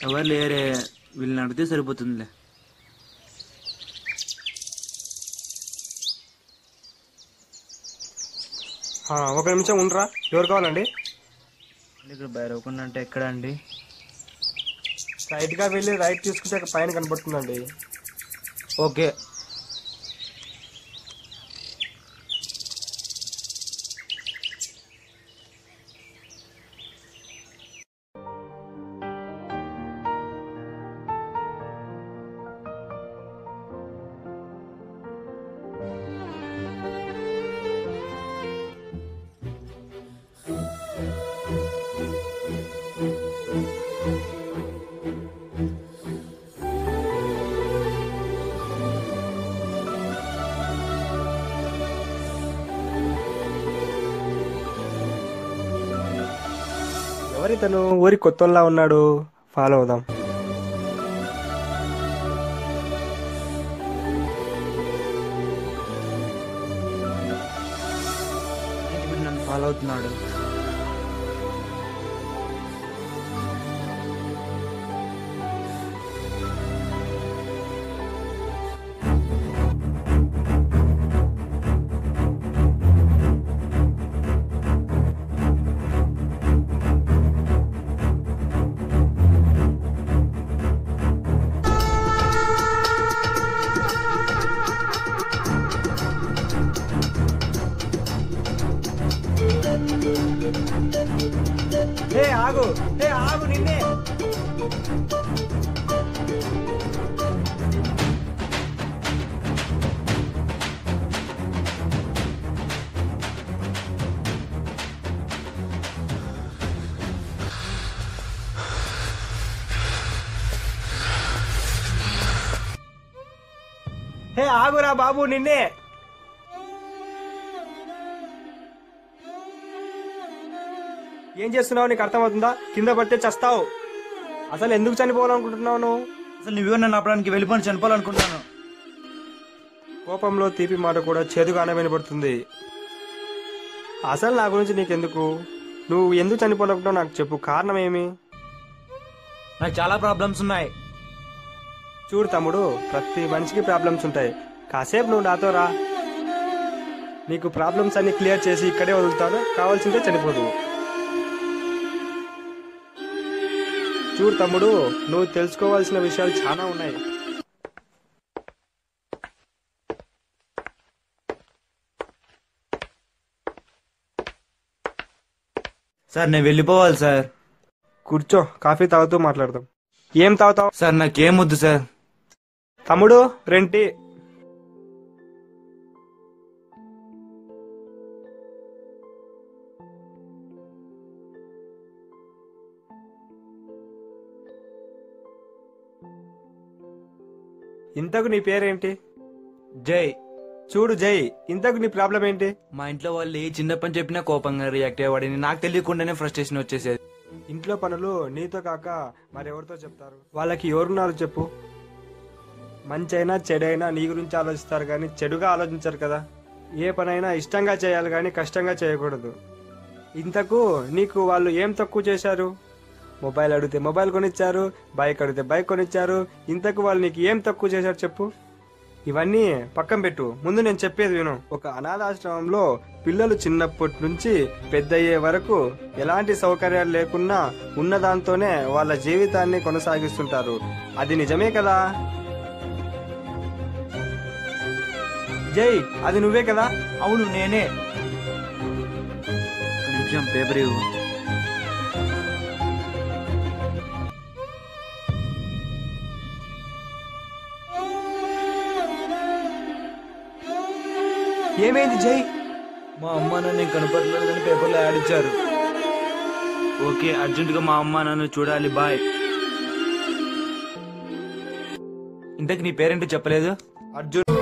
ఎవరు లేరే వీళ్ళని అడిగితే సరిపోతుందిలే ఆ, ఒక నిమిషం ఉండరా ఎవరు కావాలండి ఇక్కడ భైరవకొండ అంటే ఎక్కడ అండి స్ట్రైట్ గా వెళ్ళి రైట్ తీసుకుంటే అక్కడ పైన కనపడుతుందండి ఓకే ఎవరితను ఊరి కొత్తలా ఉన్నాడు ఫాలో అవుదాం ఏంటి వీడు నన్ను ఫాలో అవుతున్నాడు ఏ ఆగు ఏ ఆగు నిన్నే హే ఆగురా బాబు నిన్నే ఏం చేస్తున్నావు నీకు అర్థమవుతుందా కింద పడితే చస్తావు అసలు ఎందుకు చనిపోవాలనుకుంటున్నావు నువ్వు అసలు నువ్వే నన్ను ఆపడానికి వెళ్ళిపోయి చనిపోవాలనుకుంటున్నాను కోపంలో తీపి మాట కూడా చేదుగానే వినపడుతుంది అసలు నా గురించి నీకెందుకు నువ్వు ఎందుకు చనిపోవాలనుకుంటావు నాకు చెప్పు కారణం ఏమి నాకు చాలా ప్రాబ్లమ్స్ ఉన్నాయి చూడు తమ్ముడు ప్రతి మనిషికి ప్రాబ్లమ్స్ ఉంటాయి కాసేపు నువ్వు నాతో రా నీకు ప్రాబ్లమ్స్ అన్ని క్లియర్ చేసి ఇక్కడే వదులుతాను కావాల్సిందే చనిపోదు చూడు తమ్ముడు నువ్వు తెలుసుకోవాల్సిన విషయాలు చాలా ఉన్నాయి సార్ నేను వెళ్ళిపోవాలి సార్ కూర్చో కాఫీ తాగుతూ మాట్లాడదాం ఏం తాగుతావు సార్ నాకేం వద్దు సార్ తమ్ముడు రెంటి ఇంతకు నీ పేరేంటి జై చూడు జై ఇంతకు నీ ప్రాబ్లం ఏంటి మా ఇంట్లో వాళ్ళు ఏ చిన్న పని చెప్పినా కోపంగా రియాక్ట్ అయ్యేవాడిని నాకు తెలియకుండానే ఫ్రస్ట్రేషన్ వచ్చేసేది ఇంట్లో పనులు నీతో కాక మరెవరితో చెప్తారు వాళ్ళకి ఎవరున్నారు చెప్పు మంచి అయినా చెడైనా నీ గురించి ఆలోచిస్తారు కానీ చెడుగా ఆలోచించరు కదా ఏ పనైనా ఇష్టంగా చేయాలి కానీ కష్టంగా చేయకూడదు ఇంతకు నీకు వాళ్ళు ఏం తక్కువ చేశారు మొబైల్ అడిగితే మొబైల్ కొనిచ్చారు బైక్ అడిగితే బైక్ కొనిచ్చారు ఇంతకు వాళ్ళు నీకు ఏం తక్కువ చేశారు చెప్పు ఇవన్నీ పక్కన పెట్టు ముందు నేను చెప్పేది విను ఒక అనాథాశ్రమంలో పిల్లలు చిన్నప్పటి నుంచి పెద్దయ్యే వరకు ఎలాంటి సౌకర్యాలు లేకున్నా ఉన్న దాంతోనే వాళ్ళ జీవితాన్ని కొనసాగిస్తుంటారు అది నిజమే కదా జై అది నువ్వే కదా అవును నేనే ఒక నిమిషం పేపర్ ఇవ్వు ఏమైంది జై మా అమ్మ నన్ను కనపడలేదని పేపర్లో యాడ్ ఇచ్చారు ఓకే అర్జెంటుగా మా అమ్మ నన్ను చూడాలి బాయ్ ఇంతకు నీ పేరేంటో చెప్పలేదు అర్జున్